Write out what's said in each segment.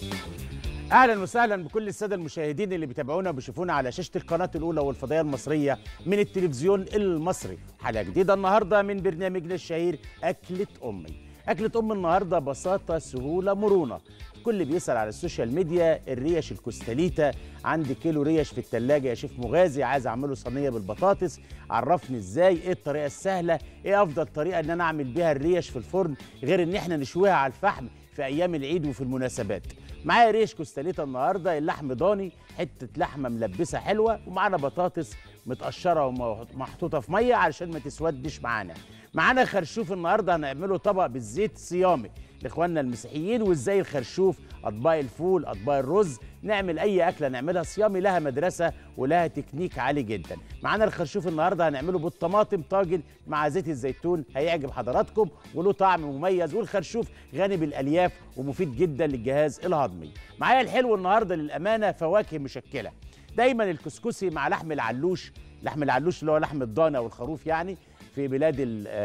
اهلا وسهلا بكل الساده المشاهدين اللي بيتابعونا وبيشوفونا على شاشه القناه الاولى والفضائيه المصريه من التلفزيون المصري حلقه جديده النهارده من برنامجنا الشهير اكله امي اكله ام النهارده بساطه سهوله مرونه كل بيسال على السوشيال ميديا الريش الكوستاليتا عندي كيلو ريش في التلاجة يا شيف مغازي عايز اعمله صينيه بالبطاطس عرفني ازاي ايه الطريقه السهله ايه افضل طريقه ان انا اعمل بيها الريش في الفرن غير ان احنا نشويها على الفحم في ايام العيد وفي المناسبات معايا ريش كوستاليتا النهارده اللحم ضاني حته لحمه ملبسه حلوه ومعانا بطاطس متقشره ومحطوطه في ميه علشان ما تسودش معانا معانا خرشوف النهارده هنعمله طبق بالزيت صيامي لاخواننا المسيحيين وازاي الخرشوف اطباق الفول اطباق الرز نعمل اي اكله نعملها صيامي لها مدرسه ولها تكنيك عالي جدا معانا الخرشوف النهارده هنعمله بالطماطم طاجن مع زيت الزيتون هيعجب حضراتكم وله طعم مميز والخرشوف غني بالالياف ومفيد جدا للجهاز الهضمي معايا الحلو النهارده للامانه فواكه مشكله دايما الكسكسي مع لحم العلوش لحم العلوش اللي هو لحم الضانه والخروف يعني في بلاد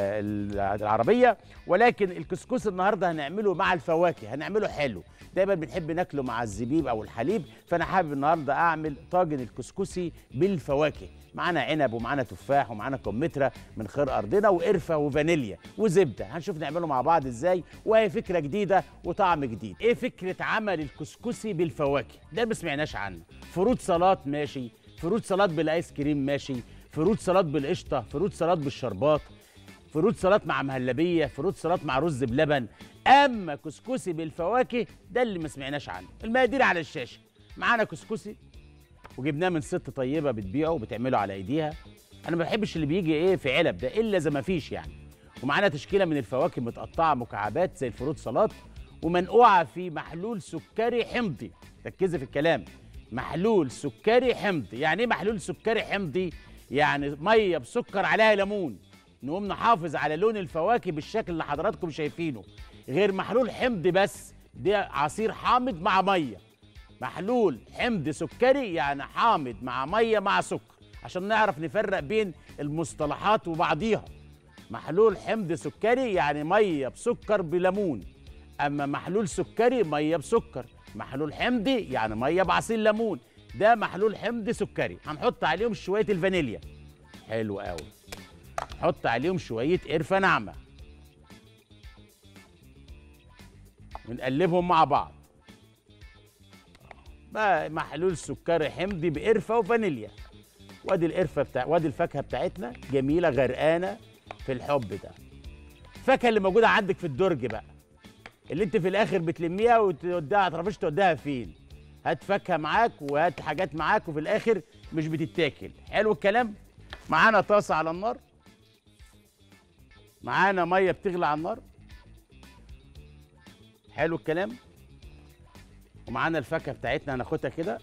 العربيه ولكن الكسكس النهارده هنعمله مع الفواكه هنعمله حلو دايما بنحب ناكله مع الزبيب او الحليب فانا حابب النهارده اعمل طاجن الكسكسي بالفواكه معانا عنب ومعانا تفاح ومعانا كمثرى من خير ارضنا وقرفه وفانيليا وزبده هنشوف نعمله مع بعض ازاي وهي فكره جديده وطعم جديد ايه فكره عمل الكسكسي بالفواكه ده ما سمعناش عنه فروت سلطات ماشي فروت سلطات بالايس كريم ماشي فروت سلطات بالقشطه فروت سلطات بالشربات فروت سلطات مع مهلبيه فروت سلطات مع رز بلبن اما كسكسي بالفواكه ده اللي ما سمعناش عنه المقادير على الشاشه معانا كسكسي وجبناه من ست طيبه بتبيعه وبتعمله على ايديها انا ما بحبش اللي بيجي ايه في علب ده الا اذا ما فيش يعني ومعانا تشكيله من الفواكه متقطعه مكعبات زي الفروت سلطات ومنقوعه في محلول سكري حمضي ركزي في الكلام محلول سكري حمضي يعني ايه محلول سكري حمضي يعني ميه بسكر عليها ليمون نقوم نحافظ على لون الفواكه بالشكل اللي حضراتكم شايفينه غير محلول حمض بس ده عصير حامض مع ميه محلول حمض سكري يعني حامض مع ميه مع سكر عشان نعرف نفرق بين المصطلحات وبعضيها محلول حمض سكري يعني ميه بسكر بليمون اما محلول سكري ميه بسكر محلول حمضي يعني ميه بعصير ليمون ده محلول حمض سكري هنحط عليهم شويه الفانيليا حلو قوي نحط عليهم شويه قرفه ناعمه ونقلبهم مع بعض بقى محلول سكري حمضي بقرفه وفانيليا وادي القرفه بتاع وادي الفاكهه بتاعتنا جميله غرقانه في الحب ده الفاكهه اللي موجوده عندك في الدرج بقى اللي انت في الاخر بتلميها وتوديها تعرفش توديها فين هات فاكهه معاك وهات حاجات معاك وفي الاخر مش بتتاكل حلو الكلام معانا طاسه على النار معانا ميه بتغلي على النار حلو الكلام ومعانا الفاكهه بتاعتنا هناخدها كده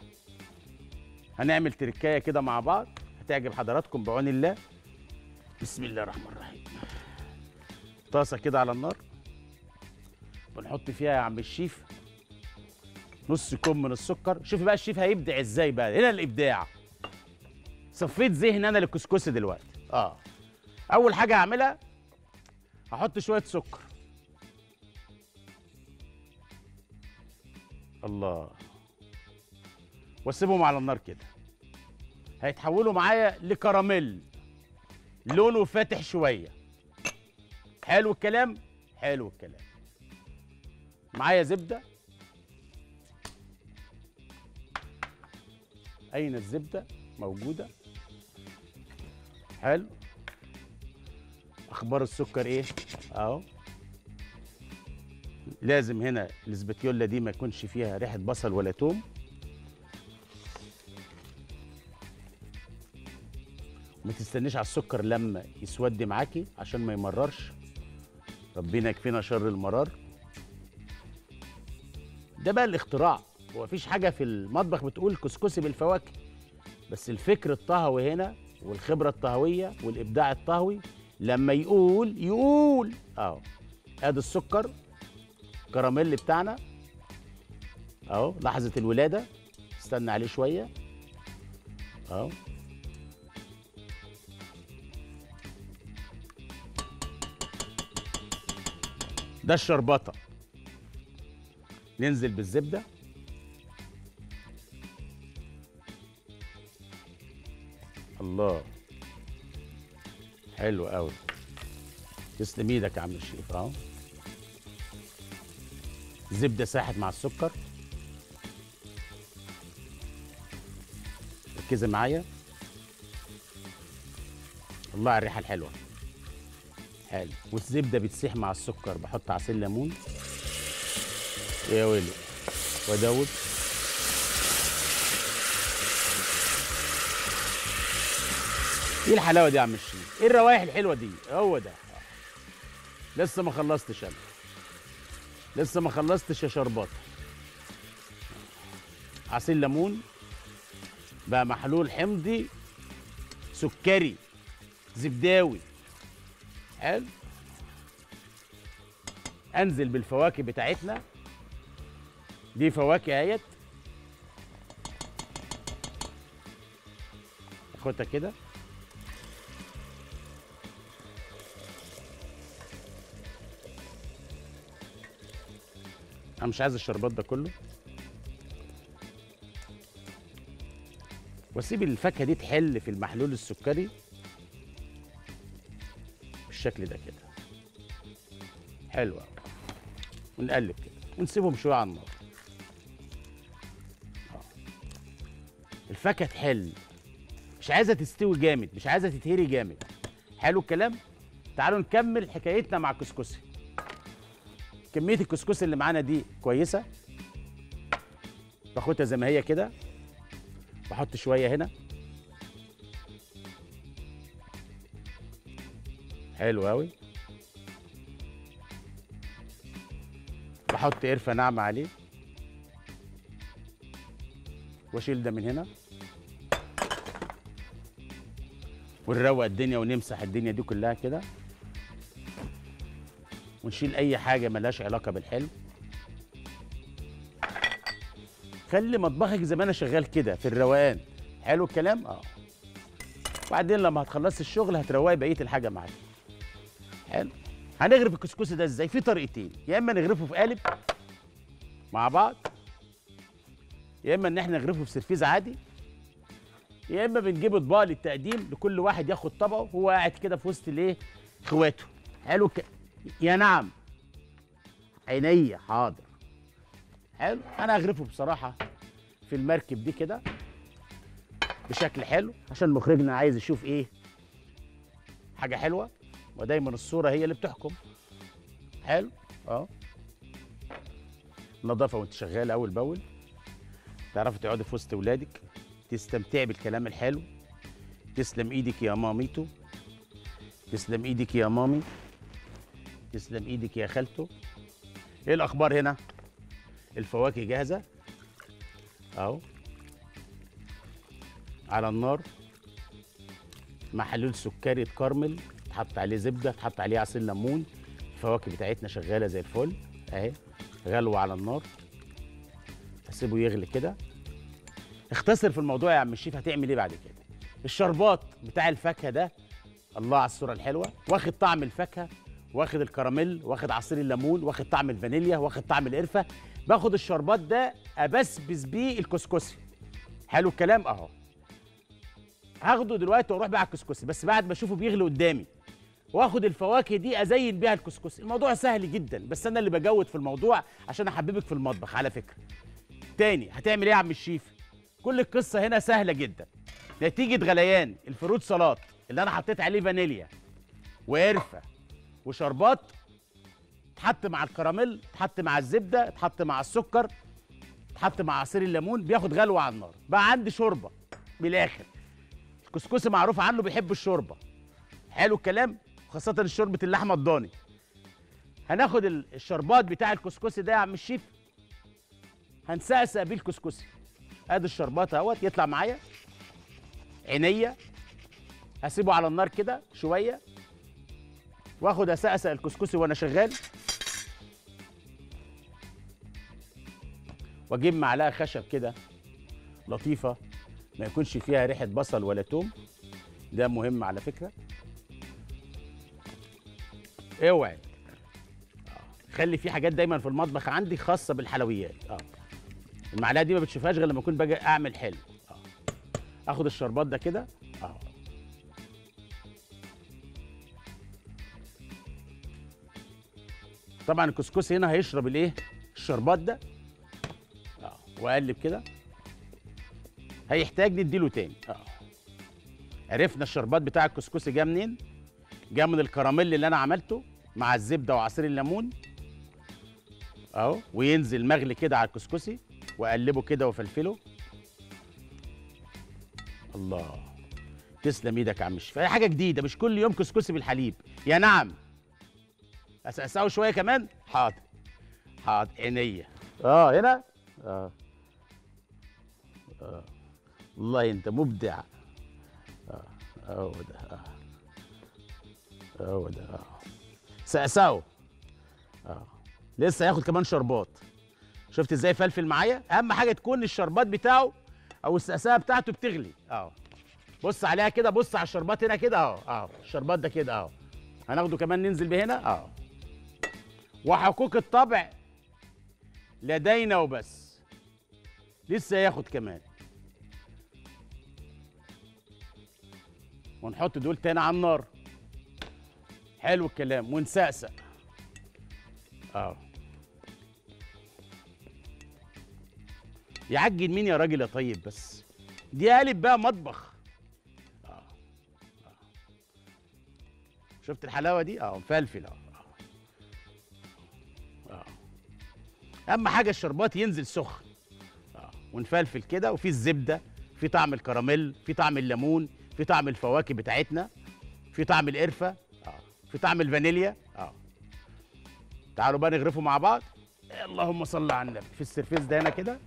هنعمل تركايه كده مع بعض هتعجب حضراتكم بعون الله بسم الله الرحمن الرحيم طاسه كده على النار ونحط فيها يا عم الشيف نص كوب من السكر شوفي بقى الشيف هيبدع ازاي بقى هنا الابداع صفيت ذهن انا للكسكسي دلوقتي اه اول حاجه هعملها هحط شويه سكر الله واسيبهم على النار كده هيتحولوا معايا لكراميل لونه فاتح شويه حلو الكلام حلو الكلام معايا زبده اين الزبده موجوده حلو اخبار السكر ايه اهو لازم هنا الاسبتيولا دي ما يكونش فيها ريحه بصل ولا توم ما تستنيش على السكر لما يسود معاكي عشان ما يمررش ربنا يكفينا شر المرار ده بقى الاختراع هو مفيش حاجه في المطبخ بتقول كسكسي بالفواكه بس الفكر الطهوي هنا والخبره الطهويه والابداع الطهوي لما يقول يقول اهو ادي السكر كراميل بتاعنا اهو لحظه الولاده استنى عليه شويه اهو ده الشربطه ننزل بالزبده الله حلو قوي تسلم ايدك يا عم الشيف اهو زبده ساحت مع السكر ركزي معايا الله على الريحه الحلوه حلو والزبده بتسيح مع السكر بحط عصير ليمون يا ويلي وادوب ايه الحلاوه دي يا عم الشيف ايه الروائح الحلوه دي هو ده لسه ما خلصتش انا لسه ما خلصتش يا شربات عصير ليمون بقى محلول حمضي سكري زبداوي حلو انزل بالفواكه بتاعتنا دي فواكه اهيت اخدها كده انا مش عايز الشربات ده كله واسيب الفاكهه دي تحل في المحلول السكري بالشكل ده كده حلو أوي. ونقلب كده ونسيبهم شويه على النار آه. الفاكهه تحل مش عايزه تستوي جامد مش عايزه تتهري جامد حلو الكلام تعالوا نكمل حكايتنا مع الكسكسي كميه الكسكسي اللي معانا دي كويسه باخدها زي ما هي كده بحط شويه هنا حلو قوي بحط قرفه ناعمه عليه واشيل ده من هنا ونروق الدنيا ونمسح الدنيا دي كلها كده ونشيل اي حاجه ملهاش علاقه بالحلو خلي مطبخك زي ما انا شغال كده في الروقان حلو الكلام اه وبعدين لما هتخلصي الشغل هتروقي بقيه الحاجه معاك حلو هنغرف الكسكسي ده ازاي في طريقتين يا اما نغرفه في قالب مع بعض يا اما ان احنا نغرفه في سرفيز عادي يا اما بنجيب اطباق للتقديم لكل واحد ياخد طبقه وهو قاعد كده في وسط الايه اخواته حلو ك... يا نعم عينيا حاضر حلو انا هغرفه بصراحه في المركب دي كده بشكل حلو عشان مخرجنا عايز يشوف ايه حاجه حلوه ودايما الصوره هي اللي بتحكم حلو اه نظافه وانت شغاله اول باول تعرفي تقعدي في وسط ولادك تستمتعي بالكلام الحلو تسلم ايدك يا ماميتو تسلم ايدك يا مامي تسلم ايدك يا خالته ايه الاخبار هنا الفواكه جاهزه اهو على النار محلول سكري اتكرمل تحط عليه زبده تحط عليه عصير ليمون الفواكه بتاعتنا شغاله زي الفل اهي غلوه على النار هسيبه يغلي كده اختصر في الموضوع يا عم الشيف هتعمل ايه بعد كده الشربات بتاع الفاكهه ده الله على الصوره الحلوه واخد طعم الفاكهه واخد الكراميل واخد عصير الليمون واخد طعم الفانيليا واخد طعم القرفه باخد الشربات ده ابسبس بيه الكسكسي حلو الكلام اهو هاخده دلوقتي واروح بقى على الكسكسي بس بعد ما اشوفه بيغلي قدامي واخد الفواكه دي ازين بيها الكسكسي الموضوع سهل جدا بس انا اللي بجود في الموضوع عشان احببك في المطبخ على فكره تاني هتعمل ايه يا عم الشيف كل القصه هنا سهله جدا نتيجه غليان الفروت سلطات اللي انا حطيت عليه فانيليا وقرفه وشربات اتحط مع الكراميل اتحط مع الزبده اتحط مع السكر اتحط مع عصير الليمون بياخد غلوه على النار بقى عندي شوربه من الاخر الكسكسي معروف عنه بيحب الشوربه حلو الكلام خاصه شوربه اللحمه الضاني هناخد ال- الشربات بتاع الكسكسي ده يا عم الشيف هنسقسق بيه الكسكسي ادي الشربات اهوت يطلع معايا عينيا هسيبه على النار كده شويه واخد اسقسق الكسكسي وانا شغال واجيب معلقه خشب كده لطيفه ما يكونش فيها ريحه بصل ولا توم ده مهم على فكره اوعي خلي في حاجات دايما في المطبخ عندي خاصه بالحلويات اه المعلقه دي ما بتشوفهاش غير لما اكون باجي اعمل حلو اه اخد الشربات ده كده اه طبعا الكسكسي هنا هيشرب الايه الشربات ده اه واقلب كده هيحتاج نديله تاني اه عرفنا الشربات بتاع الكسكسي جه منين جه من الكراميل اللي انا عملته مع الزبده وعصير الليمون اهو وينزل مغلي كده على الكسكسي واقلبه كده وافلفله الله تسلم ايدك يا عم الشيف حاجه جديده مش كل يوم كسكسي بالحليب يا نعم اسقسه شويه كمان حاضر حاضر عينيا اه هنا اه اه والله انت مبدع اه هو ده اه هو ده اه سقسه اه لسه هياخد كمان شربات شفت ازاي فلفل معايا اهم حاجه تكون الشربات بتاعه او السقسه بتاعته بتغلي اه بص عليها كده بص على الشربات هنا كده اهو اه الشربات ده كده اهو هناخده كمان ننزل بيه هنا اه وحقوق الطبع لدينا وبس لسه ياخد كمان ونحط دول تاني على النار حلو الكلام ونسقسق اه يعجن مين يا راجل يا طيب بس دي قالب بقى مطبخ آه. آه. شفت الحلاوه دي اه مفلفل اه اه اهم حاجه الشربات ينزل سخن اه ونفلفل كده وفي الزبده في طعم الكراميل في طعم الليمون في طعم الفواكه بتاعتنا في طعم القرفه اه في طعم الفانيليا اه تعالوا بقى نغرفه مع بعض اللهم صل على النبي في السرفيس ده هنا كده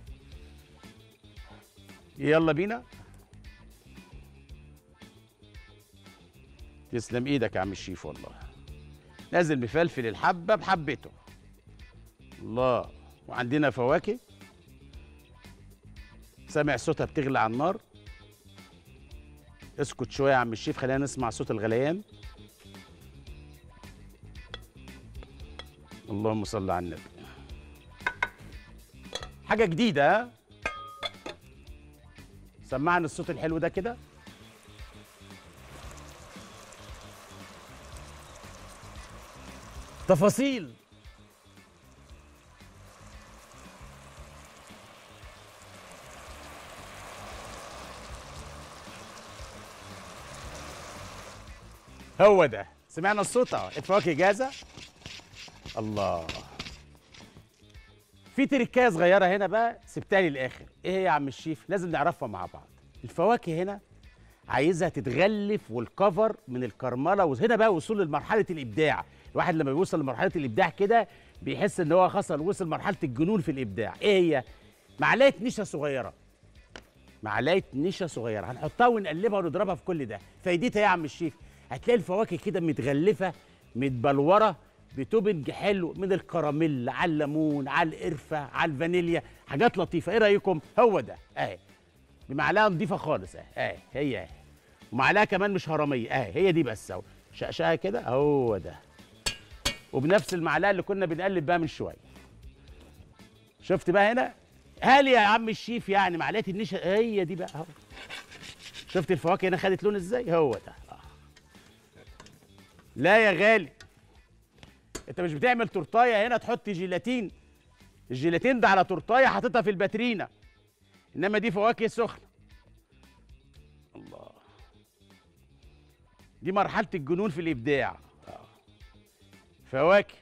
يلا بينا تسلم ايدك يا عم الشيف والله نازل مفلفل الحبه بحبته الله وعندنا فواكه سامع صوتها بتغلي على النار اسكت شويه يا عم الشيف خلينا نسمع صوت الغليان اللهم صل على النبي حاجه جديده ها سمعنا الصوت الحلو ده كده تفاصيل هو ده سمعنا الصوت اهو الفواكه جاهزه الله في تركايه صغيره هنا بقى سبتها لي الاخر ايه هي يا عم الشيف لازم نعرفها مع بعض الفواكه هنا عايزها تتغلف والكفر من الكرمله وهنا بقى وصول لمرحله الابداع الواحد لما بيوصل لمرحله الابداع كده بيحس ان هو خلاص وصل مرحله الجنون في الابداع ايه هي معلقه نشا صغيره معلقه نشا صغيره هنحطها ونقلبها ونضربها في كل ده فايدتها ايه يا عم الشيف هتلاقي الفواكه كده متغلفه متبلوره بتوبنج حلو من الكراميل على الليمون على القرفه على الفانيليا حاجات لطيفه ايه رايكم هو ده اهي بمعلقه نظيفه خالص اهي اهي هي اهي ومعلقه كمان مش هرميه اهي هي دي بس اهو شقشقها كده هو ده وبنفس المعلقه اللي كنا بنقلب بيها من شويه شفت بقى هنا هل يا عم الشيف يعني معلقه النشا هي دي بقى اهو شفت الفواكه هنا خدت لون ازاي هو ده آه. لا يا غالي انت مش بتعمل تورتايه هنا تحط جيلاتين الجيلاتين ده على تورتايه حاططها في الباترينا انما دي فواكه سخنه الله دي مرحله الجنون في الابداع آه. فواكه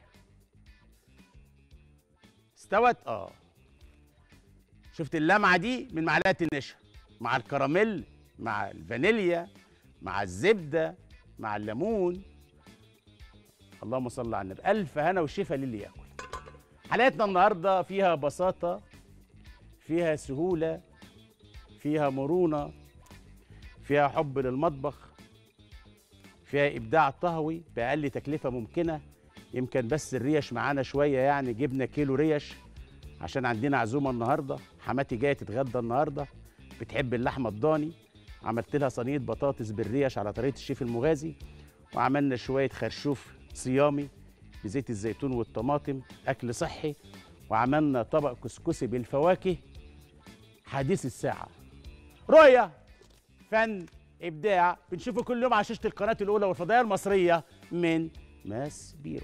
استوت اه شفت اللمعه دي من معلقه النشا مع الكراميل مع الفانيليا مع الزبده مع الليمون اللهم صل على النبي الف هنا وشفا للي ياكل حلقتنا النهارده فيها بساطه فيها سهوله فيها مرونه فيها حب للمطبخ فيها ابداع طهوي باقل تكلفه ممكنه يمكن بس الريش معانا شويه يعني جبنا كيلو ريش عشان عندنا عزومه النهارده حماتي جايه تتغدى النهارده بتحب اللحمه الضاني عملت لها صينيه بطاطس بالريش على طريقه الشيف المغازي وعملنا شويه خرشوف صيامي بزيت الزيتون والطماطم اكل صحي وعملنا طبق كسكسي بالفواكه حديث الساعه رؤيه فن ابداع بنشوفه كل يوم على شاشه القناه الاولى والفضائيه المصريه من ماس بيرو